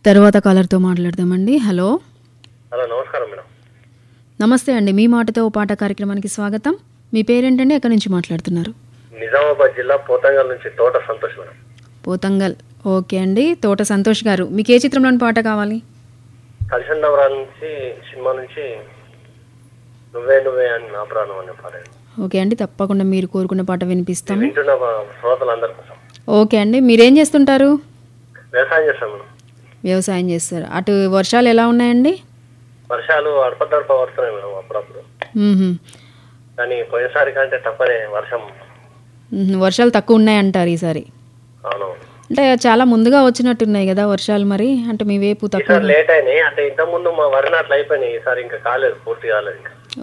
తర్వాత కాలర్తో మాట్లాడదామండి hello hello నమస్కారం మేడం నమస్తే అండి మీ మాటతో ఓ పాట కార్యక్రమానికి స్వాగతం మీ పేరేంటండి ఎక్కడి నుంచి మాట్లాడుతున్నారు నిజామాబాద్ జిల్లా పోతంగల్ నుంచి తోట సంతోష్ మేడం పోతంగల్ ఓకే అండి తోట సంతోష్ గారు మీకు ఏ చిత్రంలోని పాట కావాలి కలిసిన నవరాల నుంచి సినిమా నుంచి నువ్వే నువ్వే అని నా ప్రాణం అనే పాట ఓకే అండి తప్పకుండా మీరు కోరుకున్న పాట వినిపిస్తాము వింటున్న మా శ్రోతలందరి కోసం ఓకే అండి మీరేం చేస్తుంటారు వ్యవసాయం చేస్తాం మేడం వ్యవసాయం చేస్తారు అటు వర్షాలు ఎలా ఉన్నాయండి వర్షాలు అడపదడప పడుతున్నాయి మేడం అప్పుడప్పుడు మ్మ్హ. కానీ పోయినసారి కంటే తప్పనే వర్షం మ్మ్హ. వర్షాలు తక్కువ ఉన్నాయంటారు ఈసారి అవును అంటే చాలా ముందుగా వచ్చినట్టున్నాయి కదా వర్షాలు మరి అంటే మీ వైపు తక్కువ ఈసారి లేట్ అయినాయి అంటే ఇంతకుముందు మా వరి నాట్లు అయిపోయినాయి ఈసారి ఇంకా కాలేదు పూర్తి కాలేదు ఇంకా